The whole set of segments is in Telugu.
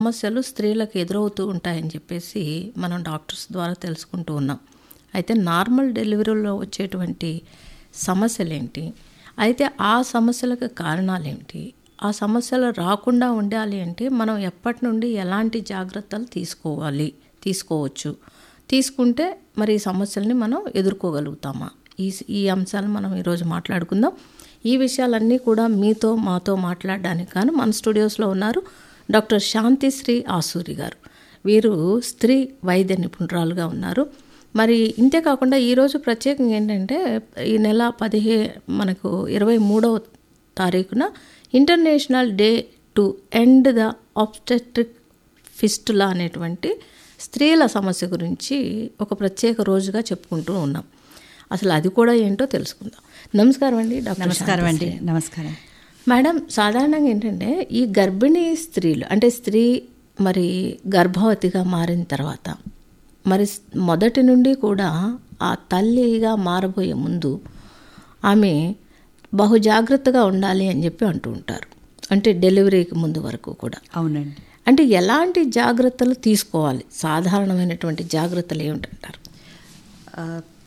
సమస్యలు స్త్రీలకు ఎదురవుతూ ఉంటాయని చెప్పేసి మనం డాక్టర్స్ ద్వారా తెలుసుకుంటూ ఉన్నాం అయితే నార్మల్ డెలివరీలో వచ్చేటువంటి సమస్యలేంటి అయితే ఆ సమస్యలకు కారణాలేంటి ఆ సమస్యలు రాకుండా ఉండాలి అంటే మనం ఎప్పటి నుండి ఎలాంటి జాగ్రత్తలు తీసుకోవాలి తీసుకోవచ్చు తీసుకుంటే మరి ఈ సమస్యల్ని మనం ఎదుర్కోగలుగుతామా ఈ ఈ అంశాలు మనం ఈరోజు మాట్లాడుకుందాం ఈ విషయాలన్నీ కూడా మీతో మాతో మాట్లాడడానికి కానీ మన స్టూడియోస్లో ఉన్నారు డాక్టర్ శాంతిశ్రీ ఆసూరి గారు వీరు స్త్రీ వైద్య నిపుణురాలుగా ఉన్నారు మరి ఇంతే కాకుండా ఈరోజు ప్రత్యేకంగా ఏంటంటే ఈ నెల పదిహే మనకు ఇరవై మూడవ తారీఖున international day to end the obstetric fistula అనేటువంటి స్త్రీల సమస్య గురించి ఒక ప్రత్యేక రోజుగా చెప్పుకుంటూ ఉన్నాం అసలు అది కూడా ఏంటో తెలుసుకుందాం నమస్కారం అండి డాక్టర్ నమస్కారం అండి నమస్కారం మేడం సాధారణంగా ఏంటంటే ఈ గర్భిణీ స్త్రీలు అంటే స్త్రీ మరి గర్భవతిగా మారిన తర్వాత మరి మొదటి నుండి కూడా ఆ తల్లిగా మారబోయే ముందు ఆమె బహు జాగ్రత్తగా ఉండాలి అని చెప్పి అంటూ ఉంటారు అంటే డెలివరీకి ముందు వరకు కూడా అవునండి అంటే ఎలాంటి జాగ్రత్తలు తీసుకోవాలి సాధారణమైనటువంటి జాగ్రత్తలు ఏమిటంటారు ఆ,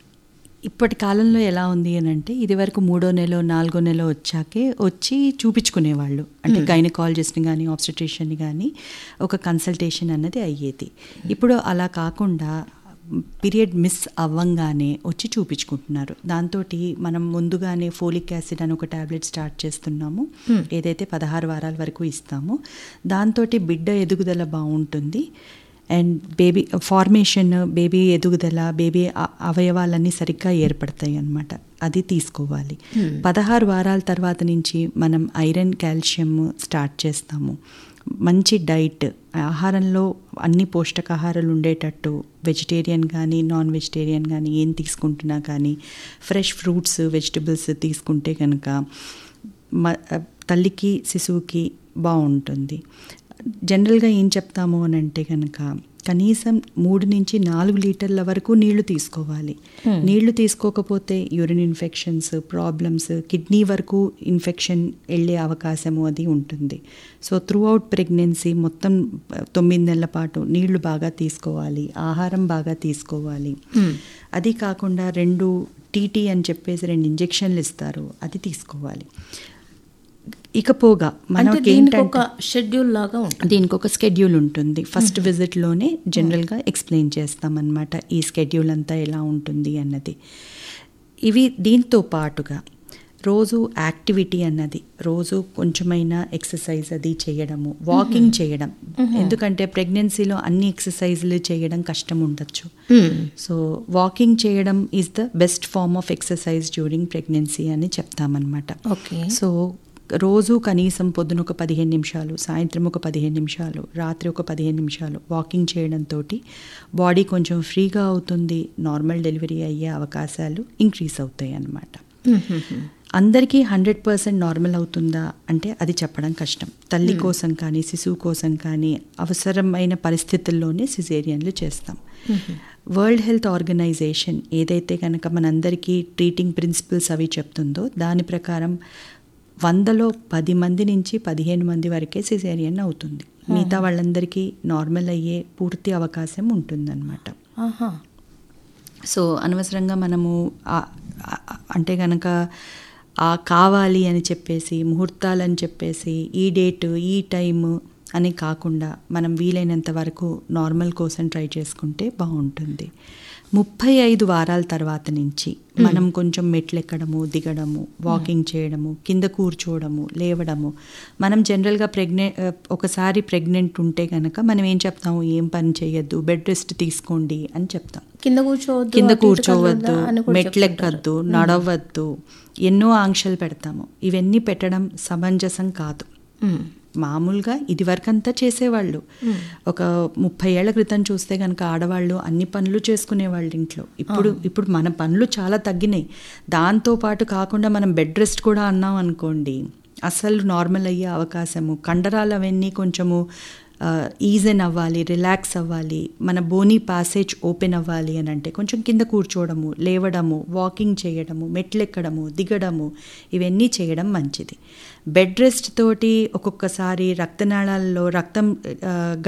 ఇప్పటి కాలంలో ఎలా ఉంది అని అంటే ఇది వరకు మూడో నెల నాలుగో నెల వచ్చాకే వచ్చి చూపించుకునేవాళ్ళు అంటే గైనకాలజిస్ట్ని కానీ ఆబ్స్టిట్యూషన్ని కానీ ఒక కన్సల్టేషన్ అన్నది అయ్యేది ఇప్పుడు అలా కాకుండా పీరియడ్ మిస్ అవ్వంగానే వచ్చి చూపించుకుంటున్నారు దాంతో మనం ముందుగానే ఫోలిక్ యాసిడ్ అని ఒక టాబ్లెట్ స్టార్ట్ చేస్తున్నాము ఏదైతే పదహారు వారాల వరకు ఇస్తామో దాంతో బిడ్డ ఎదుగుదల బాగుంటుంది అండ్ బేబీ ఫార్మేషన్ బేబీ ఎదుగుదల బేబీ అ- అవయవాలన్నీ సరిగ్గా ఏర్పడతాయి అన్నమాట అది తీసుకోవాలి పదహారు వారాల తర్వాత నుంచి మనం ఐరన్ కాల్షియం స్టార్ట్ చేస్తాము మంచి డైట్ ఆహారంలో అన్ని పోషకాహారాలు ఉండేటట్టు వెజిటేరియన్ కానీ నాన్ వెజిటేరియన్ కానీ ఏం తీసుకుంటున్నా కానీ ఫ్రెష్ ఫ్రూట్స్ వెజిటబుల్స్ తీసుకుంటే కనుక మ తల్లికి శిశువుకి బాగుంటుంది జనరల్గా ఏం చెప్తాము అని అంటే కనుక కనీసం మూడు నుంచి నాలుగు లీటర్ల వరకు నీళ్లు తీసుకోవాలి నీళ్లు తీసుకోకపోతే యూరిన్ ఇన్ఫెక్షన్స్ ప్రాబ్లమ్స్ కిడ్నీ వరకు ఇన్ఫెక్షన్ వెళ్ళే అవకాశము అది ఉంటుంది సో త్రూ అవుట్ ప్రెగ్నెన్సీ మొత్తం ఆ, తొమ్మిది నెలల పాటు నీళ్లు బాగా తీసుకోవాలి ఆహారం బాగా తీసుకోవాలి అది కాకుండా రెండు టీటీ అని చెప్పేసి రెండు ఇంజెక్షన్లు ఇస్తారు అది తీసుకోవాలి ఇకపోగా అంటే మనకి దీనికి ఏంటంటే ఒక షెడ్యూల్ లాగా ఉంటుంది దీనికి ఒక స్కెడ్యూల్ ఉంటుంది ఫస్ట్ విజిట్లోనే జనరల్గా ఎక్స్ప్లెయిన్ చేస్తామన్నమాట ఈ స్కెడ్యూల్ అంతా ఎలా ఉంటుంది అన్నది ఇవి దీంతో పాటుగా రోజు యాక్టివిటీ అన్నది రోజు కొంచెమైనా ఎక్సర్సైజ్ అది చేయడము వాకింగ్ చేయడం ఎందుకంటే ప్రెగ్నెన్సీలో అన్ని ఎక్సర్సైజ్లు చేయడం కష్టం ఉండొచ్చు సో వాకింగ్ చేయడం is the best form of exercise during pregnancy అని చెప్తామన్నమాట ఓకే సో రోజు కనీసం పొద్దున ఒక పదిహేను నిమిషాలు సాయంత్రం ఒక పదిహేను నిమిషాలు రాత్రి ఒక పదిహేను నిమిషాలు వాకింగ్ చేయడంతో బాడీ కొంచెం ఫ్రీగా అవుతుంది నార్మల్ డెలివరీ అయ్యే అవకాశాలు ఇంక్రీజ్ అవుతాయి అన్నమాట అందరికీ హండ్రెడ్ పర్సెంట్ నార్మల్ అవుతుందా అంటే అది చెప్పడం కష్టం తల్లి కోసం కానీ శిశువు కోసం కానీ అవసరమైన పరిస్థితుల్లోనే సిజేరియన్లు చేస్తాం వరల్డ్ హెల్త్ ఆర్గనైజేషన్ ఏదైతే కనుక మనందరికీ ట్రీటింగ్ ప్రిన్సిపల్స్ అవి చెప్తుందో దాని ప్రకారం వందలో పది మంది నుంచి పదిహేను మంది వరకే సిజేరియన్ అవుతుంది మిగతా వాళ్ళందరికీ నార్మల్ అయ్యే పూర్తి అవకాశం ఉంటుందన్నమాట ఆహా సో అనవసరంగా మనము ఆ- ఆ- అంటే కనుక ఆ కావాలి అని చెప్పేసి ముహూర్తాలు అని చెప్పేసి ఈ డేట్ ఈ టైము అని కాకుండా మనం వీలైనంత వరకు నార్మల్ కోసం ట్రై చేసుకుంటే బాగుంటుంది ముప్పై ఐదు వారాల తర్వాత నుంచి మనం కొంచెం మెట్లు ఎక్కడము దిగడము వాకింగ్ చేయడము కింద కూర్చోవడము లేవడము మనం జనరల్గా ప్రెగ్నెంట్ ఒకసారి ప్రెగ్నెంట్ ఉంటే కనుక మనం ఏం చెప్తాము ఏం పని చేయొద్దు బెడ్ రెస్ట్ తీసుకోండి అని చెప్తాం కింద కూర్చోవద్దు కింద అటు ఇటు కూర్చోవద్దు కదలొద్దా అని కూడా మెట్లెక్కద్దు నడవద్దు ఎన్నో ఆంక్షలు పెడతాము ఇవన్నీ పెట్టడం సమంజసం కాదు మ్మ్. మామూలుగా ఇది వరకంతా చేసేవాళ్ళు ఒక ముప్పై ఏళ్ల క్రితం చూస్తే కనుక ఆడవాళ్ళు అన్ని పనులు చేసుకునేవాళ్ళు ఇంట్లో ఇప్పుడు ఇప్పుడు మన పనులు చాలా తగ్గినాయి దాంతో పాటు కాకుండా మనం బెడ్ రెస్ట్ కూడా అన్నాం అనుకోండి అసలు నార్మల్ అయ్యే అవకాశము కండరాలు అవన్నీ కొంచెము ఈజన్ అవ్వాలి రిలాక్స్ అవ్వాలి మన బోనీ ప్యాసేజ్ ఓపెన్ అవ్వాలి అని అంటే కొంచెం కింద కూర్చోవడము లేవడము వాకింగ్ చేయడము మెట్లెక్కడము దిగడము ఇవన్నీ చేయడం మంచిది బెడ్ రెస్ట్ తోటి ఒక్కొక్కసారి రక్తనాళాల్లో రక్తం ఆ,